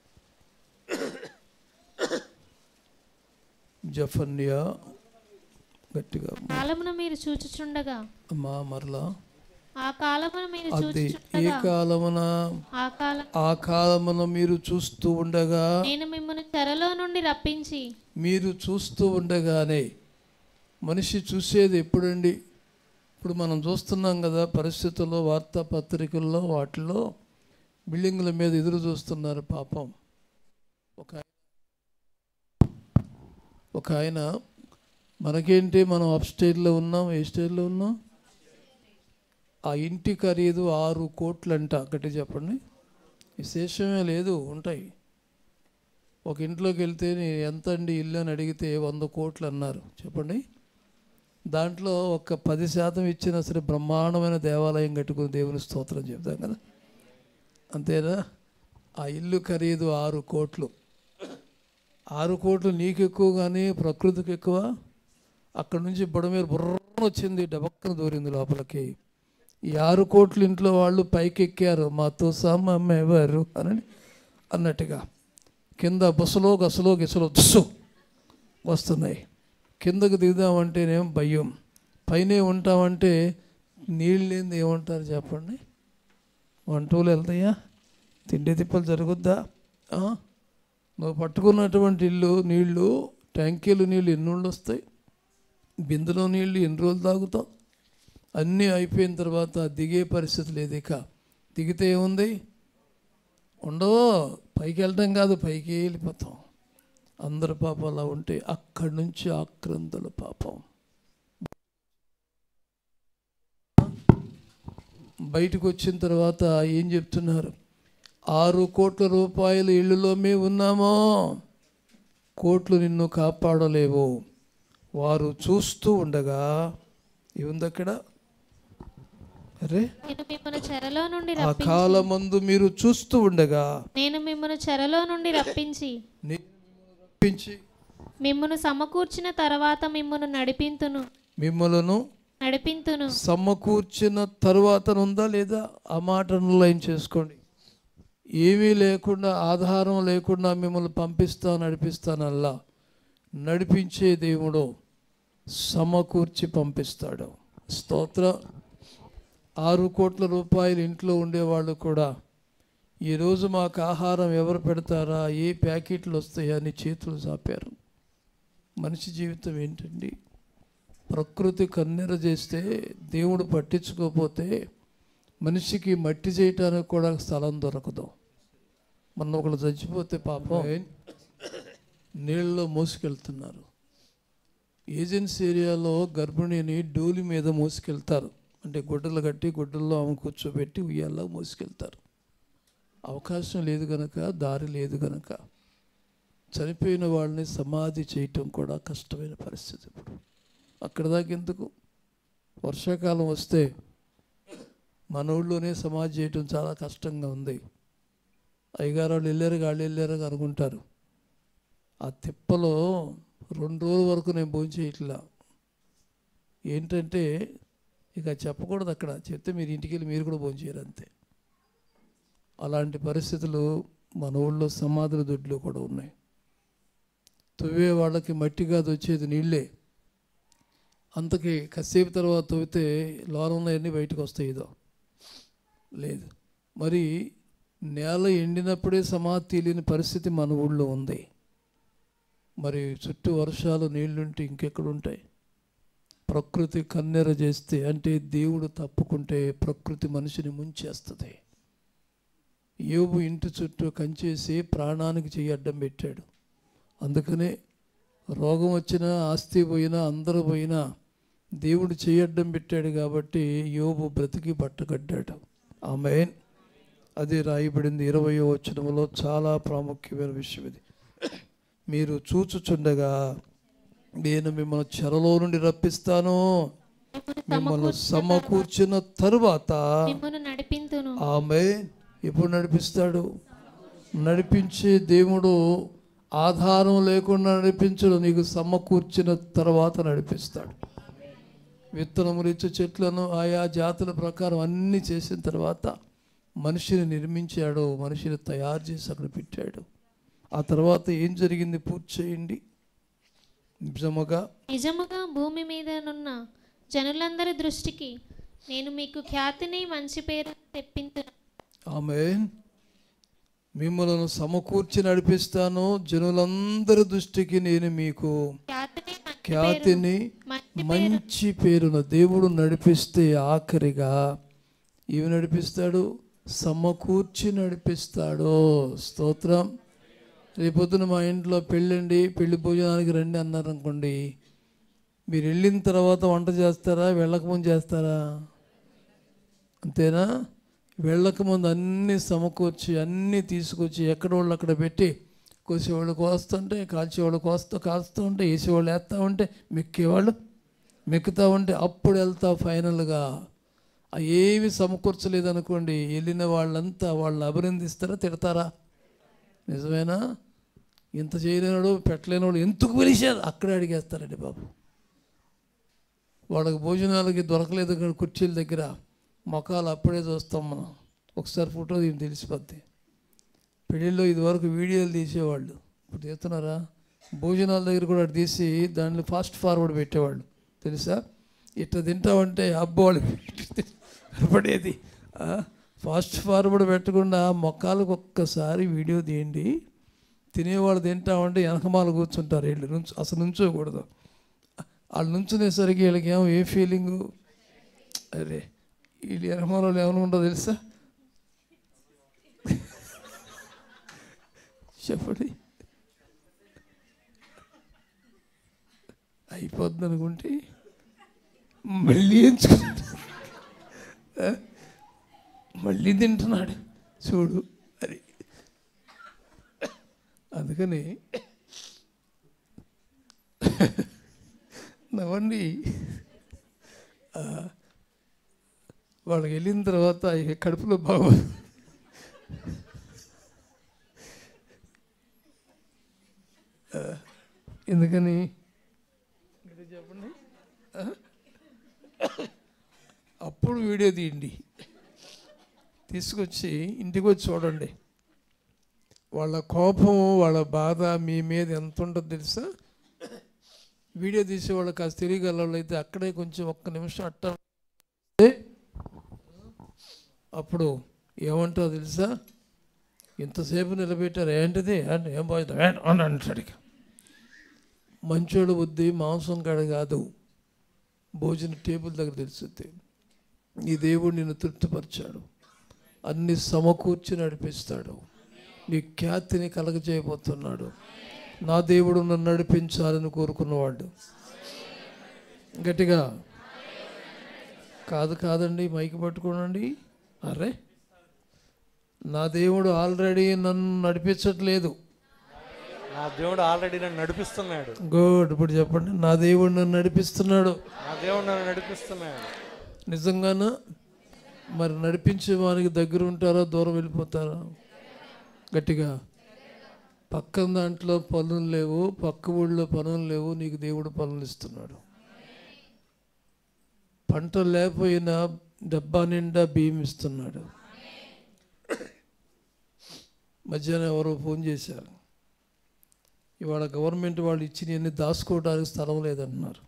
జఫన్యా గట్టిగా కాలమున మీరు చూచుచుండగా అమ్మా మరలా ఆ కాలమున మీరు అది ఏ చూచుచుండగా కాలమున ఆ కాలం ఆ కాలమున మీరు చూస్తూ ఉండగా నేను మిమ్మల్ని చెరలో నుండి రప్పించి మీరు చూస్తూ ఉండగానే మనిషి చూసేది ఎప్పుడండి ఇప్పుడు మనం చూస్తున్నాం కదా పరిస్థితుల్లో వార్తాపత్రికల్లో వాటిల్లో బిల్డింగుల మీద ఎదురు చూస్తున్నారు పాపం ఒక ఆయన- ఒక ఆయన మనకేంటి మనం అప్ స్టేట్లో ఉన్నాం ఏ స్టేట్లో ఉన్నాం ఆ ఇంటి ఖరీదు ఆరు కోట్లంట గట్టి చెప్పండి విశేషమే లేదు ఉంటాయి ఒక ఇంట్లోకి వెళ్తే నీ ఎంత అండి ఇల్లు అని అడిగితే వంద కోట్లు అన్నారు చెప్పండి దాంట్లో ఒక పది శాతం ఇచ్చినా సరే బ్రహ్మాండమైన దేవాలయం కట్టుకుని దేవుని స్తోత్రం చెప్తాం కదా అంతేనా ఆ ఇల్లు ఖరీదు ఆరు కోట్లు ఆరు కోట్లు నీకు ఎక్కువ కానీ ప్రకృతికి ఎక్కువ అక్కడ నుంచి బుడమేరు బుర్ర వచ్చింది డబక్కన దూరింది లోపలికి ఈ ఆరు కోట్ల ఇంట్లో వాళ్ళు పైకి ఎక్కారు మాతో సామమ్మేవారు అని అన్నట్టుగా కింద బస్సులో గసలో గిసలో దుస్సు వస్తున్నాయి కిందకు దిగుదామంటేనేం భయం పైనే ఉంటామంటే నీళ్ళు లేనిది ఏమంటారు చెప్పండి వంటలు వెళ్తాయా తిండి తిప్పలు జరుగుద్దా ఆ? నువ్వు పట్టుకున్నటువంటి ఇల్లు నీళ్ళు ట్యాంకీలు నీళ్ళు ఎన్ని రోజులు వస్తాయి బిందులో నీళ్ళు ఎన్ని రోజులు తాగుతావు అన్నీ అయిపోయిన తర్వాత దిగే పరిస్థితి లేదు ఇక దిగితే ఏముంది ఉండవు పైకి వెళ్ళటం కాదు పైకి వెళ్ళిపోతాం అందరి పాపం అలా ఉంటే అక్కడి నుంచి ఆక్రందుల పాపం బయటకు వచ్చిన తర్వాత ఏం చెప్తున్నారు ఆరు కోట్ల రూపాయలు ఇళ్ళలో మేము ఉన్నామో కోట్లు నిన్ను కాపాడలేవు వారు చూస్తూ ఉండగా ఏముంది అక్కడ అరే నేను మిమ్మల్ని చెరలో నుండి ఆ రప్పించి కాలమందు మీరు చూస్తూ ఉండగా నేను మిమ్మల్ని చెరలో నుండి రప్పించి నేను మిమ్మల్ని రప్పించి మిమ్మను సమకూర్చిన తర్వాత మిమ్మను నడిపింతును మిమ్మలను నడిపింతును సమకూర్చిన తరువాత ఉందా లేదా ఆ మాటను లైన్ చేసుకోండి ఏమీ లేకుండా ఆధారం లేకుండా మిమ్మల్ని పంపిస్తా నడిపిస్తానల్లా నడిపించే దేవుడు సమకూర్చి పంపిస్తాడు స్తోత్ర ఆరు కోట్ల రూపాయలు ఇంట్లో ఉండేవాళ్ళు కూడా ఈరోజు మాకు ఆహారం ఎవరు పెడతారా ఏ ప్యాకెట్లు వస్తాయా అని చేతులు చాపారు మనిషి జీవితం ఏంటండి ప్రకృతి కన్నెర చేస్తే దేవుడు పట్టించుకోకపోతే మనిషికి మట్టి చేయటానికి కూడా స్థలం దొరకదు మొన్న ఒకళ్ళు చచ్చిపోతే పాపం నీళ్ళలో మోసుకెళ్తున్నారు ఏజెన్సీ ఏరియాలో గర్భిణిని డోలి మీద మోసుకెళ్తారు అంటే గుడ్డలు కట్టి గుడ్డల్లో ఆమె కూర్చోబెట్టి ఉయ్యాల్లో మోసుకెళ్తారు అవకాశం లేదు గనక దారి లేదు గనక చనిపోయిన వాళ్ళని సమాధి చేయటం కూడా కష్టమైన పరిస్థితి ఇప్పుడు అక్కడ దాకా ఎందుకు వర్షాకాలం వస్తే మన ఊళ్ళోనే సమాధి చేయటం చాలా కష్టంగా ఉంది అయ్యగారు వాళ్ళు వెళ్ళారు వాళ్ళు వెళ్ళారు అని అనుకుంటారు ఆ తిప్పలో రెండు రోజుల వరకు నేను భోజనం చేయట్లా ఏంటంటే ఇక చెప్పకూడదు అక్కడ చెప్తే మీరు ఇంటికి వెళ్ళి మీరు కూడా భోజనం చేయరు అంతే అలాంటి పరిస్థితులు మన ఊళ్ళో సమాధుల దొడ్లు కూడా ఉన్నాయి తవ్వే వాళ్ళకి మట్టి కాదు వచ్చేది నీళ్ళే అంతకి కాసేపు తర్వాత తవ్వితే లోన ఉన్నవన్నీ బయటకు వస్తాయి ఇదో లేదు మరి నేల ఎండినప్పుడే సమాధి తెలియని పరిస్థితి మన ఊళ్ళో ఉంది మరి చుట్టూ వర్షాలు నీళ్లుంటే ఇంకెక్కడ ఉంటాయి ప్రకృతి కన్నెర చేస్తే అంటే దేవుడు తప్పుకుంటే ప్రకృతి మనిషిని ముంచేస్తుంది యోబు ఇంటి చుట్టూ కంచేసి ప్రాణానికి చెయ్యి అడ్డం పెట్టాడు అందుకనే రోగం వచ్చినా ఆస్తి పోయినా అందరూ పోయినా దేవుడు చేయడ్డం పెట్టాడు కాబట్టి యోబు బ్రతికి బట్టగడ్డాడు ఆమె అది రాయబడింది ఇరవయో వచనములో చాలా ప్రాముఖ్యమైన విషయం ఇది మీరు చూచుచుండగా నేను మిమ్మల్ని చెరలో నుండి రప్పిస్తాను మిమ్మల్ని సమకూర్చిన తరువాత మిమ్మను నడిపింతును ఆమె ఎప్పుడు నడిపిస్తాడు నడిపించే దేవుడు ఆధారం లేకుండా నడిపించడు నీకు సమకూర్చిన తర్వాత నడిపిస్తాడు విత్తనములు ఇచ్చే చెట్లను ఆయా జాతుల ప్రకారం అన్నీ చేసిన తర్వాత మనిషిని నిర్మించాడు మనిషిని తయారు చేసి అక్కడ పెట్టాడు ఆ తర్వాత ఏం జరిగింది పూర్తి చేయండి నిజముగా నిజముగా భూమి మీదనున్న జనులందరి దృష్టికి నేను మీకు ఖ్యాతిని మంచి పేరు తెప్పింతును ఆమె మిమ్మలను సమకూర్చి నడిపిస్తాను జనులందరి దృష్టికి నేను మీకు ఖ్యాతిని మంచి ఖ్యాతిని మంచి మంచి పేరున దేవుడు నడిపిస్తే ఆఖరిగా ఏమి నడిపిస్తాడు సమకూర్చి నడిపిస్తాడు స్తోత్రం రేపొద్దున మా ఇంట్లో పెళ్ళండి పెళ్లి భోజనానికి రండి అన్నారు అనుకోండి మీరు వెళ్ళిన తర్వాత వంట చేస్తారా వెళ్ళకముందు చేస్తారా అంతేనా వెళ్ళకముందు అన్నీ సమకూర్చి అన్నీ తీసుకొచ్చి ఎక్కడ వాళ్ళు అక్కడ పెట్టి కోసేవాళ్ళు కోస్తుంటే కాల్చేవాళ్ళు కోస్తూ కాస్తూ ఉంటే వేసేవాళ్ళు వేస్తూ ఉంటే మెక్కేవాళ్ళు మెక్కుతూ ఉంటే అప్పుడు వెళ్తా ఫైనల్గా ఆ ఏమి సమకూర్చలేదు అనుకోండి వెళ్ళిన వాళ్ళంతా వాళ్ళని అభినందిస్తారా తిడతారా నిజమేనా ఇంత చేయలేనాడు పెట్టలేనాడు ఎందుకు పిలిచారు అక్కడే అడిగేస్తారండి బాబు వాళ్ళకి భోజనాలకి దొరకలేదు ఇక్కడ కుర్చీల దగ్గర మొఖాలు అప్పుడే చూస్తాం మనం ఒకసారి ఫోటో తీసి తెలిసిపోద్ది పెళ్ళిళ్ళలో ఇదివరకు వీడియోలు తీసేవాళ్ళు ఇప్పుడు తీస్తున్నారా భోజనాల దగ్గర కూడా అటు తీసి దాంట్లో ఫాస్ట్ ఫార్వర్డ్ పెట్టేవాళ్ళు తెలుసా ఇట్లా తింటామంటే అబ్బోళ్ళు పడేది ఫాస్ట్ ఫార్వర్డ్ పెట్టకుండా మొక్కలకు ఒక్కసారి వీడియో తీయండి తినేవాళ్ళు తింటామంటే వెనకమాల కూర్చుంటారు వీళ్ళు నుంచు అసలు నుంచోకూడదు వాళ్ళు నుంచునేసరికి వీళ్ళకి ఏమో ఏ ఫీలింగు అరే వీళ్ళు వెనకమాల ఏమైనా ఉంటుందో తెలుసా చెప్పండి అయిపోద్ది అనుకుంటే మళ్ళీ ఎంచుకున్నాడు ఆ? మళ్ళీ తింటున్నాడు చూడు అది అందుకని నవ్వండి ఆ, వాళ్ళకి వెళ్ళిన తర్వాత ఇక కడుపులో బాగు ఆ, ఎందుకని మీరు చెప్పండి ఆ? అప్పుడు వీడియో తీయండి తీసుకొచ్చి ఇంటికి వచ్చి చూడండి వాళ్ళ కోపం వాళ్ళ బాధ మీ మీద ఎంత ఉంటుందో తెలుసా వీడియో తీసే వాళ్ళు కాస్త తెలియగల వాళ్ళు అయితే అక్కడే కొంచెం ఒక్క నిమిషం అట్ట ఉంటే అప్పుడు ఏమంటావు తెలుసా ఇంతసేపు నిలబెట్టారు ఏంటిది అంటే ఏం పోయింది అని అంటాడు ఇక మంచోడు బుద్ధి మాంసం కాడ కాదు భోజన టేబుల్ దగ్గర తెలుస్తుంది ఈ దేవుడు నిన్ను తృప్తిపరిచాడు అన్ని సమకూర్చి నడిపిస్తాడు నీ ఖ్యాతిని కలగజేయబోతున్నాడు నా దేవుడు నన్ను నడిపించాలని కోరుకున్నవాడు గట్టిగా కాదు కాదండి మైకి పట్టుకోనండి అరే నా దేవుడు ఆల్రెడీ నన్ను నడిపించట్లేదు నా దేవుడు ఆల్రెడీ నన్ను నడిపిస్తున్నాడు గుడ్ ఇప్పుడు చెప్పండి నా దేవుడు నన్ను నడిపిస్తున్నాడు నా దేవుడు నన్ను నడిపిస్తున్నాడు నిజంగానా మరి నడిపించే వానికి దగ్గర ఉంటారా దూరం వెళ్ళిపోతారా గట్టిగా పక్కన దాంట్లో పనులు లేవు పక్క ఊళ్ళో పనులు లేవు నీకు దేవుడు పనులు ఇస్తున్నాడు పంట లేకపోయినా డబ్బా నిండా బియ్యం ఇస్తున్నాడు మధ్యాహ్నం ఎవరో ఫోన్ చేశారు ఇవాళ గవర్నమెంట్ వాళ్ళు ఇచ్చినవన్నీ దాచుకోవడానికి స్థలం లేదంటున్నారు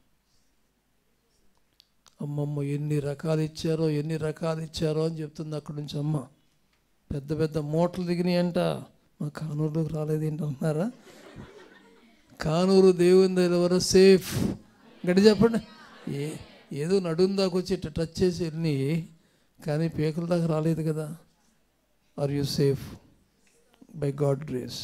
అమ్మమ్మ ఎన్ని రకాలు ఇచ్చారో ఎన్ని రకాలు ఇచ్చారో అని చెప్తుంది అక్కడి నుంచి అమ్మ పెద్ద పెద్ద మూటలు దిగినాయంట మా కానూరులోకి రాలేదు ఏంటంటున్నారా కానూరు దేవుని దగ్గర ఎవరో సేఫ్ గడి చెప్పండి ఏ ఏదో నడుం దాకా వచ్చి ఇట్లా టచ్ చేసి వెళ్ళి కానీ పీకల దాకా రాలేదు కదా are you safe by God grace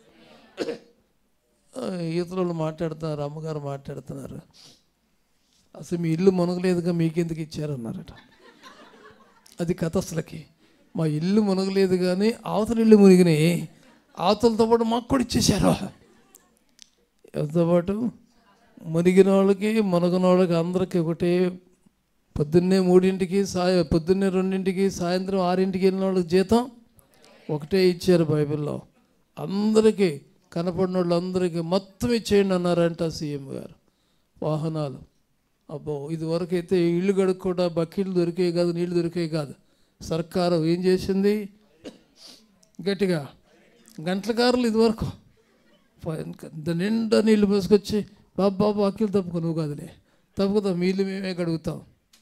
ఈతలు మాట్లాడుతున్నారు అమ్మగారు మాట్లాడుతున్నారు అసలు మీ ఇల్లు మునగలేదుగా మీకెందుకు ఇచ్చారన్నారట అది కథ అసలుకి మా ఇల్లు మునగలేదు కానీ అవతల ఇల్లు మునిగినాయి అవతలతో పాటు మాకు కూడా ఇచ్చేశారు ఎవరితో పాటు మునిగిన వాళ్ళకి మునగన వాళ్ళకి అందరికీ ఒకటే పొద్దున్నే మూడింటికి సాయ పొద్దున్నే రెండింటికి సాయంత్రం ఆరింటికి వెళ్ళిన వాళ్ళకి జీతం ఒకటే ఇచ్చారు బైబిల్లో అందరికీ కనపడిన వాళ్ళందరికీ మొత్తం ఇచ్చేయండి అన్నారంట సీఎం గారు వాహనాలు అబ్బో ఇది వరకు అయితే ఇల్లు కడుక్కోవడం బకెట్లు దొరికే కాదు నీళ్లు దొరికే కాదు సర్కారు ఏం చేసింది గట్టిగా గంటల కారులు ఇది వరకు దాని నిండా నీళ్లు పోసుకొచ్చి బాబు బాబు అక్కిలు తప్పుకో నువ్వు కాదులే తప్పుకుతా మీ ఇల్లు మేమే కడుగుతాం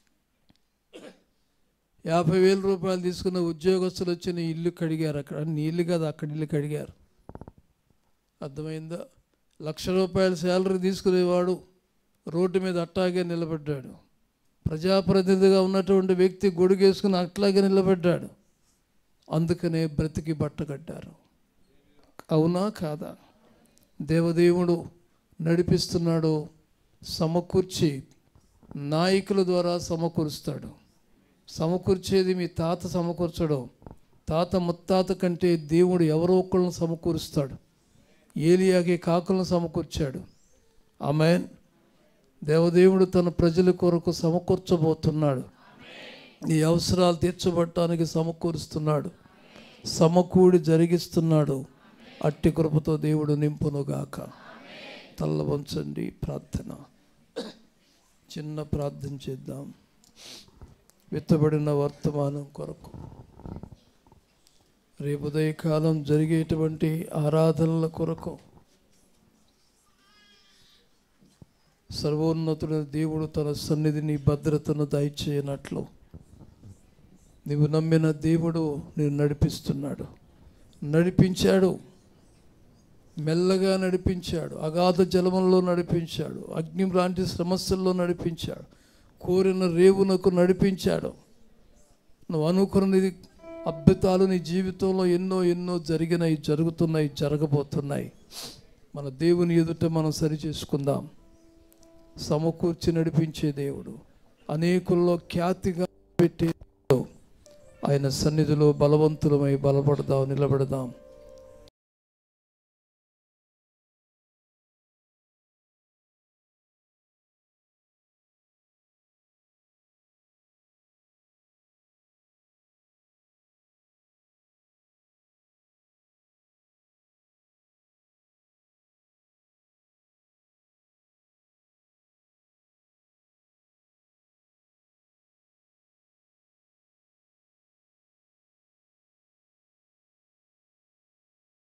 యాభై వేల రూపాయలు తీసుకున్న ఉద్యోగస్తులు వచ్చి నీ ఇల్లు కడిగారు అక్కడ నీ ఇల్లు కాదు అక్కడ ఇల్లు కడిగారు అర్థమైందా లక్ష రూపాయల శాలరీ తీసుకునేవాడు రోడ్డు మీద అట్టాగే నిలబడ్డాడు ప్రజాప్రతినిధిగా ఉన్నటువంటి వ్యక్తి గొడుగేసుకుని అట్లాగే నిలబడ్డాడు అందుకనే బ్రతికి బట్ట కట్టారు అవునా కాదా దేవదేవుడు నడిపిస్తున్నాడు సమకూర్చి నాయకుల ద్వారా సమకూరుస్తాడు సమకూర్చేది మీ తాత సమకూర్చడం తాత ముత్తాత కంటే దేవుడు ఎవరో ఒకళ్ళని సమకూరుస్తాడు ఏలియాకి కాకులను సమకూర్చాడు ఆమెన్ దేవదేవుడు తన ప్రజల కొరకు సమకూర్చబోతున్నాడు నీ అవసరాలు తీర్చబడటానికి సమకూరుస్తున్నాడు సమకూడి జరిగిస్తున్నాడు అట్టి కృపతో దేవుడు నింపునుగాక తల్ల వంచండి ప్రార్థన చిన్న ప్రార్థన చేద్దాం విత్తబడిన వర్తమానం కొరకు రేపు ఉదయకాలం జరిగేటువంటి ఆరాధనల కొరకు సర్వోన్నతుడు దేవుడు తన సన్నిధిని భద్రతను దయచేయనట్లు నీవు నమ్మిన దేవుడు నేను నడిపిస్తున్నాడు నడిపించాడు మెల్లగా నడిపించాడు అగాధ జలములలో నడిపించాడు అగ్ని లాంటి సమస్యల్లో నడిపించాడు కోరిన రేవునకు నడిపించాడు నువ్వు అనుకున్నది అద్భుతాలు నీ జీవితంలో ఎన్నో ఎన్నో జరిగినాయి జరుగుతున్నాయి జరగబోతున్నాయి మన దేవుని ఎదుట మనం సరి చేసుకుందాం సమకూర్చి నడిపించే దేవుడు అనేకుల్లో ఖ్యాతిగా పెట్టే దేవుడు. ఆయన సన్నిధిలో బలవంతులమై బలపడదాం నిలబడదాం